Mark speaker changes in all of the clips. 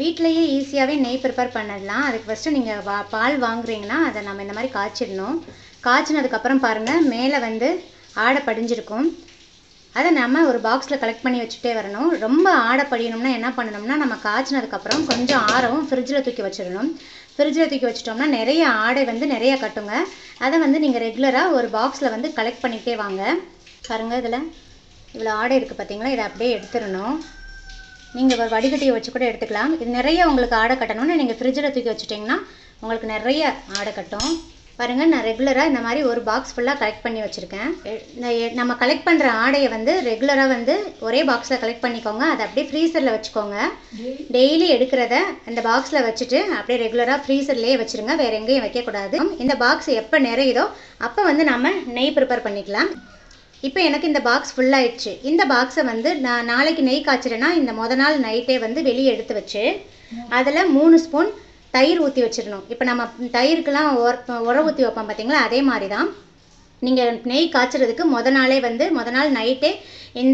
Speaker 1: வீட்டிலையே ஈஸியாகவே நெய் ப்ரிப்பேர் பண்ணிடலாம் அதுக்கு ஃபஸ்ட்டு நீங்கள் வா பால் வாங்குறீங்கன்னா அதை நம்ம இந்த மாதிரி காய்ச்சிடணும் காய்ச்சினதுக்கப்புறம் பாருங்கள் மேலே வந்து ஆடை படிஞ்சிருக்கும் அதை நம்ம ஒரு பாக்ஸில் கலெக்ட் பண்ணி வச்சுட்டே வரணும் ரொம்ப ஆடை படியணும்னா என்ன பண்ணணும்னா நம்ம காய்ச்சினதுக்கப்புறம் கொஞ்சம் ஆறவும் ஃப்ரிட்ஜில் தூக்கி வச்சிடணும் ஃப்ரிட்ஜில் தூக்கி வச்சிட்டோம்னா நிறைய ஆடை வந்து நிறைய கட்டுங்க அதை வந்து நீங்கள் ரெகுலராக ஒரு பாக்ஸில் வந்து கலெக்ட் பண்ணிகிட்டே வாங்க பாருங்கள் இதில் இவ்வளோ ஆடை இருக்குது பார்த்தீங்களா இதை அப்படியே எடுத்துடணும் நீங்கள் ஒரு வடிகட்டியை வச்சு கூட எடுத்துக்கலாம் இது நிறைய உங்களுக்கு ஆடை கட்டணும்னு நீங்கள் ஃப்ரிட்ஜில் தூக்கி வச்சுட்டிங்கன்னா உங்களுக்கு நிறைய ஆடை கட்டும் பாருங்கள் நான் ரெகுலராக இந்த மாதிரி ஒரு பாக்ஸ் ஃபுல்லாக கலெக்ட் பண்ணி வச்சுருக்கேன் எ- இந்த எ- நம்ம கலெக்ட் பண்ணுற ஆடையை வந்து ரெகுலராக வந்து ஒரே பாக்ஸில் கலெக்ட் பண்ணிக்கோங்க அதை அப்படியே ஃப்ரீசரில் வச்சுக்கோங்க டெய்லி எடுக்கிறத அந்த பாக்ஸில் வச்சுட்டு அப்படியே ரெகுலராக ஃப்ரீசர்லேயே வச்சுருங்க வேறு எங்கேயும் வைக்கக்கூடாது இந்த பாக்ஸ் எப்போ நிறையுதோ அப்போ வந்து நம்ம நெய் ப்ரிப்பேர் பண்ணிக்கலாம் இப்போ எனக்கு இந்த பாக்ஸ் ஃபுல் ஆயிடுச்சு இந்த பாக்ஸை வந்து நான் நாளைக்கு நெய் காய்ச்சிறேன்னா இந்த முத நாள் நைட்டே வந்து வெளியே எடுத்து வச்சு அதில் மூணு ஸ்பூன் தயிர் ஊற்றி வச்சிடணும் இப்போ நம்ம தயிருக்கெல்லாம் உர உர ஊற்றி வைப்போம் பார்த்தீங்களா அதே மாதிரி தான் நீங்கள் நெய் காய்ச்சறதுக்கு முத நாளே வந்து முத நாள் நைட்டே இந்த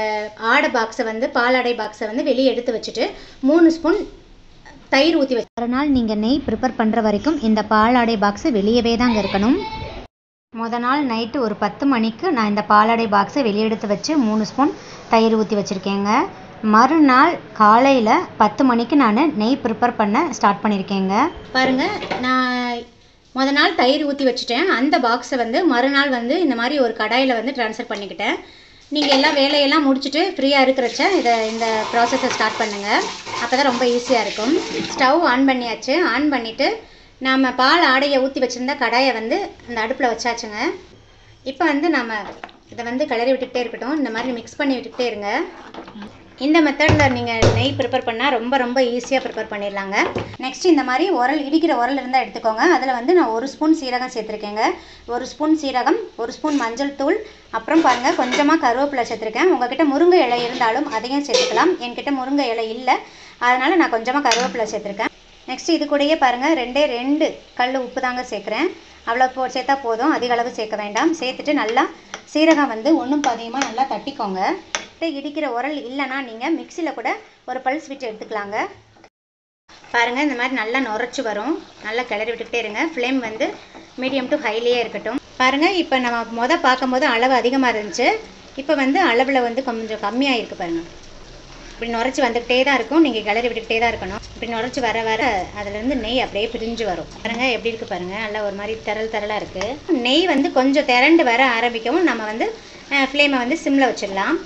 Speaker 1: ஆடை பாக்ஸை வந்து பாலாடை பாக்ஸை வந்து வெளியே எடுத்து வச்சுட்டு மூணு ஸ்பூன் தயிர் ஊற்றி வச்சு மறுநாள் நீங்கள் நெய் ப்ரிப்பேர் பண்ணுற வரைக்கும் இந்த பாலாடை பாக்ஸு வெளியவே தாங்க இருக்கணும் முத நாள் நைட்டு ஒரு பத்து மணிக்கு நான் இந்த பாலாடை பாக்ஸை வெளியே எடுத்து வச்சு மூணு ஸ்பூன் தயிர் ஊற்றி வச்சுருக்கேங்க மறுநாள் காலையில் பத்து மணிக்கு நான் நெய் ப்ரிப்பேர் பண்ண ஸ்டார்ட் பண்ணியிருக்கேங்க பாருங்கள் நான் முத நாள் தயிர் ஊற்றி வச்சுட்டேன் அந்த பாக்ஸை வந்து மறுநாள் வந்து இந்த மாதிரி ஒரு கடாயில் வந்து ட்ரான்ஸ்ஃபர் பண்ணிக்கிட்டேன் நீங்கள் எல்லா வேலையெல்லாம் முடிச்சுட்டு ஃப்ரீயாக இருக்கிறச்ச இதை இந்த ப்ராசஸை ஸ்டார்ட் பண்ணுங்கள் அப்போ தான் ரொம்ப ஈஸியாக இருக்கும் ஸ்டவ் ஆன் பண்ணியாச்சு ஆன் பண்ணிவிட்டு நாம் பால் ஆடையை ஊற்றி வச்சுருந்த கடாயை வந்து அந்த அடுப்பில் வச்சாச்சுங்க இப்போ வந்து நம்ம இதை வந்து கிளறி விட்டுக்கிட்டே இருக்கட்டும் இந்த மாதிரி மிக்ஸ் பண்ணி விட்டுக்கிட்டே இருங்க இந்த மெத்தடில் நீங்கள் நெய் ப்ரிப்பேர் பண்ணால் ரொம்ப ரொம்ப ஈஸியாக ப்ரிப்பேர் பண்ணிடலாங்க நெக்ஸ்ட் இந்த மாதிரி உரல் இடிக்கிற உரல் இருந்தால் எடுத்துக்கோங்க அதில் வந்து நான் ஒரு ஸ்பூன் சீரகம் சேர்த்துருக்கேங்க ஒரு ஸ்பூன் சீரகம் ஒரு ஸ்பூன் மஞ்சள் தூள் அப்புறம் பாருங்கள் கொஞ்சமாக கருவேப்பிலை சேர்த்துருக்கேன் உங்ககிட்ட முருங்கை இலை இருந்தாலும் அதையும் சேர்த்துக்கலாம் என்கிட்ட முருங்கை இலை இல்லை அதனால் நான் கொஞ்சமாக கருவேப்பிலை சேர்த்துருக்கேன் நெக்ஸ்ட் இது கூடயே பாருங்கள் ரெண்டே ரெண்டு கல் உப்பு தாங்க சேர்க்குறேன் அவ்வளோ போ சேர்த்தா போதும் அதிக அளவு சேர்க்க வேண்டாம் சேர்த்துட்டு நல்லா சீரகம் வந்து ஒன்றும் பாதியமாக நல்லா தட்டிக்கோங்க அப்படியே இடிக்கிற உரல் இல்லைன்னா நீங்கள் மிக்சியில் கூட ஒரு பல்ஸ் விட்டு எடுத்துக்கலாங்க பாருங்கள் இந்த மாதிரி நல்லா நுரைச்சி வரும் நல்லா கிளறி விட்டுக்கிட்டே இருங்க ஃப்ளேம் வந்து மீடியம் டு ஹைலியே இருக்கட்டும் பாருங்கள் இப்போ நம்ம மொதல் பார்க்கும்போது அளவு அதிகமாக இருந்துச்சு இப்போ வந்து அளவில் வந்து கொஞ்சம் கம்மியாக இருக்குது பாருங்கள் இப்படி நுரைச்சி வந்துக்கிட்டே தான் இருக்கும் நீங்கள் கிளறி விட்டுக்கிட்டே தான் இருக்கணும் இப்படி நுரைச்சி வர வர அதுலேருந்து நெய் அப்படியே பிரிஞ்சு வரும் பாருங்க எப்படி இருக்குது பாருங்கள் நல்லா ஒரு மாதிரி திரள் திரளாக இருக்குது நெய் வந்து கொஞ்சம் திரண்டு வர ஆரம்பிக்கவும் நம்ம வந்து ஃப்ளேமை வந்து சிம்மில் வச்சிடலாம்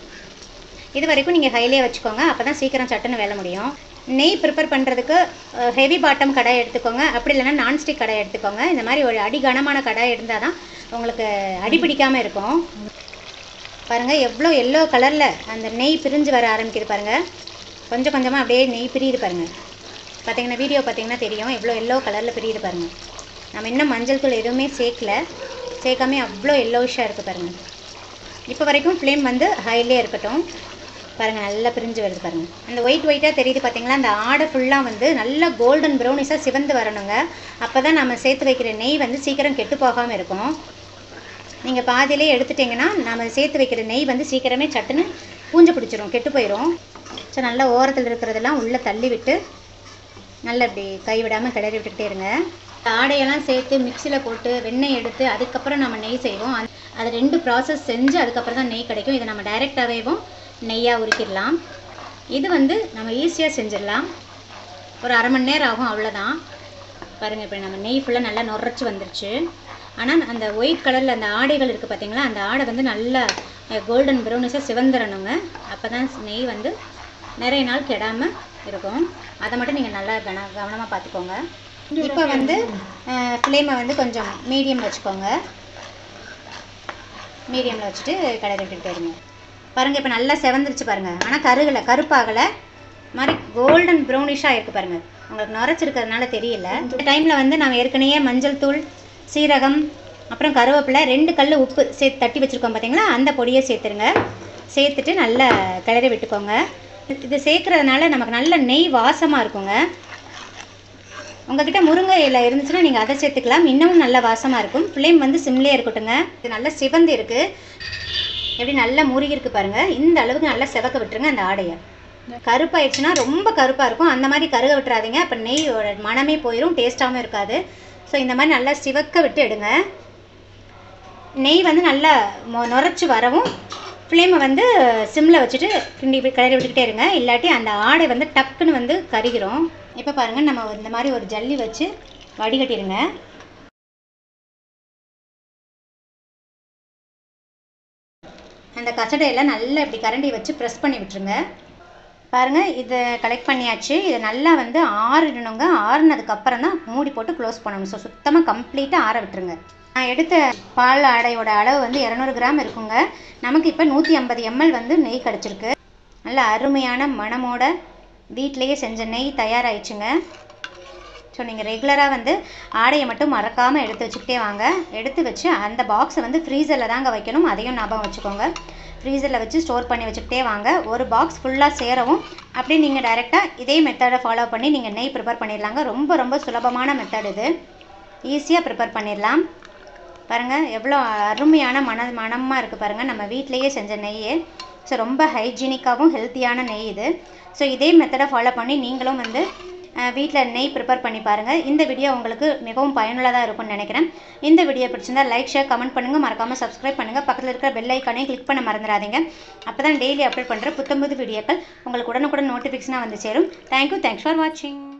Speaker 1: இது வரைக்கும் நீங்கள் ஹைலியே வச்சுக்கோங்க அப்போ தான் சீக்கிரம் சட்டுன்னு வேலை முடியும் நெய் ப்ரிப்பேர் பண்ணுறதுக்கு ஹெவி பாட்டம் கடாய் எடுத்துக்கோங்க அப்படி இல்லைன்னா நான்ஸ்டிக் கடாய் எடுத்துக்கோங்க இந்த மாதிரி ஒரு அடி கனமான கடாய் இருந்தால் தான் உங்களுக்கு அடி பிடிக்காமல் இருக்கும் பாருங்கள் எவ்வளோ எல்லோ கலரில் அந்த நெய் பிரிஞ்சு வர ஆரம்பிக்குது பாருங்கள் கொஞ்சம் கொஞ்சமாக அப்படியே நெய் பிரியுது பாருங்கள் பார்த்தீங்கன்னா வீடியோ பார்த்தீங்கன்னா தெரியும் எவ்வளோ எல்லோ கலரில் பிரியுது பாருங்கள் நம்ம இன்னும் மஞ்சள் தூள் எதுவுமே சேர்க்கல சேர்க்காம அவ்வளோ எல்லோஷாக இருக்குது பாருங்கள் இப்போ வரைக்கும் ஃப்ளேம் வந்து ஹைலே இருக்கட்டும் பாருங்கள் நல்லா பிரிஞ்சு வருது பாருங்கள் அந்த ஒயிட் ஒயிட்டாக தெரியுது பார்த்தீங்களா அந்த ஆடை ஃபுல்லாக வந்து நல்லா கோல்டன் ப்ரௌனிஸாக சிவந்து வரணுங்க அப்போ தான் நம்ம சேர்த்து வைக்கிற நெய் வந்து சீக்கிரம் கெட்டு போகாமல் இருக்கும் நீங்கள் பாதியிலே எடுத்துட்டிங்கன்னா நம்ம சேர்த்து வைக்கிற நெய் வந்து சீக்கிரமே சட்டுன்னு பூஞ்சை பிடிச்சிரும் கெட்டு போயிடும் ஸோ நல்லா ஓரத்தில் இருக்கிறதெல்லாம் உள்ளே தள்ளி விட்டு நல்லா இப்படி கை விடாமல் கிளறி விட்டுக்கிட்டே இருங்க ஆடையெல்லாம் சேர்த்து மிக்சியில் போட்டு வெண்ணெய் எடுத்து அதுக்கப்புறம் நம்ம நெய் செய்வோம் அது- அது ரெண்டு ப்ராசஸ் செஞ்சு அதுக்கப்புறம் தான் நெய் கிடைக்கும் இதை நம்ம டைரெக்டாகவேவும் நெய்யாக உருக்கிடலாம் இது வந்து நம்ம ஈஸியாக செஞ்சிடலாம் ஒரு அரை மணி நேரம் ஆகும் அவ்வளோதான் பாருங்கள் இப்போ நம்ம நெய் ஃபுல்லாக நல்லா நுரைச்சி வந்துருச்சு ஆனால் அந்த ஒயிட் கலரில் அந்த ஆடைகள் இருக்குது பார்த்தீங்களா அந்த ஆடை வந்து நல்லா கோல்டன் ப்ரௌனிஸாக சிவந்துடணுங்க அப்போ தான் நெய் வந்து நிறைய நாள் கெடாமல் இருக்கும் அதை மட்டும் நீங்கள் நல்லா கன கவனமாக பார்த்துக்கோங்க இப்போ வந்து ஃப்ளேமை வந்து கொஞ்சம் மீடியம் வச்சுக்கோங்க மீடியமில் வச்சுட்டு கிளறி விட்டுட்டு இருங்க பாருங்கள் இப்போ நல்லா செவந்துருச்சு பாருங்கள் ஆனால் கருகலை கருப்பாகலை மாதிரி கோல்டன் ப்ரௌனிஷாக இருக்குது பாருங்கள் உங்களுக்கு நுரைச்சிருக்கிறதுனால தெரியல இந்த டைமில் வந்து நம்ம ஏற்கனவே மஞ்சள் தூள் சீரகம் அப்புறம் கருவேப்பிலை ரெண்டு கல் உப்பு சேர்த்து தட்டி வச்சுருக்கோம் பார்த்தீங்களா அந்த பொடியை சேர்த்துருங்க சேர்த்துட்டு நல்லா கிளறி விட்டுக்கோங்க இது சேர்க்குறதுனால நமக்கு நல்ல நெய் வாசமாக இருக்குங்க உங்ககிட்ட முருங்கை இலை இருந்துச்சுன்னா நீங்கள் அதை சேர்த்துக்கலாம் இன்னமும் நல்ல வாசமாக இருக்கும் ஃப்ளேம் வந்து சிம்லேயே இருக்கட்டுங்க இது நல்லா சிவந்து இருக்குது எப்படி நல்லா முருகி இருக்கு பாருங்கள் இந்த அளவுக்கு நல்லா செவக்க விட்டுருங்க அந்த ஆடையை கருப்பாயிடுச்சுன்னா ரொம்ப கருப்பாக இருக்கும் அந்த மாதிரி கருக விட்டுறாதீங்க அப்போ நெய்யோட மனமே போயிடும் டேஸ்ட்டாகவும் இருக்காது ஸோ இந்த மாதிரி நல்லா சிவக்க விட்டு எடுங்க நெய் வந்து நல்லா மொ- நுரைச்சி வரவும் ஃப்ளேமை வந்து சிம்மில் வச்சுட்டு கிண்டி இப்படி கிளறி விட்டுக்கிட்டே இருங்க இல்லாட்டி அந்த ஆடை வந்து டக்குன்னு வந்து கருகிரும் இப்போ பாருங்கள் நம்ம இந்த மாதிரி ஒரு ஜல்லி வச்சு வடிகட்டிடுங்க அந்த கசடையெல்லாம் நல்லா இப்படி கரண்டி வச்சு ப்ரெஸ் பண்ணி விட்டுருங்க பாருங்கள் இதை கலெக்ட் பண்ணியாச்சு இதை நல்லா வந்து ஆறிடணுங்க ஆறுனதுக்கு அப்புறம் தான் மூடி போட்டு க்ளோஸ் பண்ணணும் ஸோ சுத்தமாக கம்ப்ளீட்டாக ஆற விட்டுருங்க நான் எடுத்த பால் ஆடையோட அளவு வந்து இரநூறு கிராம் இருக்குங்க நமக்கு இப்போ நூற்றி ஐம்பது எம்எல் வந்து நெய் கிடச்சிருக்கு நல்ல அருமையான மணமோட வீட்டிலேயே செஞ்ச நெய் தயாராகிடுச்சுங்க ஸோ நீங்கள் ரெகுலராக வந்து ஆடையை மட்டும் மறக்காமல் எடுத்து வச்சுக்கிட்டே வாங்க எடுத்து வச்சு அந்த பாக்ஸை வந்து ஃப்ரீசரில் தாங்க வைக்கணும் அதையும் ஞாபகம் வச்சுக்கோங்க ஃப்ரீசரில் வச்சு ஸ்டோர் பண்ணி வச்சுக்கிட்டே வாங்க ஒரு பாக்ஸ் ஃபுல்லாக சேரவும் அப்படியே நீங்கள் டைரெக்டாக இதே மெத்தடை ஃபாலோ பண்ணி நீங்கள் நெய் ப்ரிப்பேர் பண்ணிடலாங்க ரொம்ப ரொம்ப சுலபமான மெத்தட் இது ஈஸியாக ப்ரிப்பேர் பண்ணிடலாம் பாருங்கள் எவ்வளோ அருமையான மன மணமாக இருக்குது பாருங்கள் நம்ம வீட்டிலேயே செஞ்ச நெய் ஸோ ரொம்ப ஹைஜீனிக்காகவும் ஹெல்த்தியான நெய் இது ஸோ இதே மெத்தடை ஃபாலோ பண்ணி நீங்களும் வந்து வீட்டில் நெய் ப்ரிப்பேர் பண்ணி பாருங்கள் இந்த வீடியோ உங்களுக்கு மிகவும் பயனுள்ளதாக இருக்கும்னு நினைக்கிறேன் இந்த வீடியோ பிடிச்சிருந்தா லைக் ஷேர் கமெண்ட் பண்ணுங்கள் மறக்காமல் சப்ஸ்கிரைப் பண்ணுங்கள் பக்கத்தில் இருக்கிற பெல் ஐக்கானையும் கிளிக் பண்ண மறந்துடாதீங்க அப்போ தான் டெய்லி அப்லோட் பண்ணுற புத்தம்புது வீடியோக்கள் உங்களுக்கு உடனுக்குடன் நோட்டிஃபிகேஷனாக வந்து சேரும் தேங்க்யூ தேங்க்ஸ் ஃபார் வாட்சிங்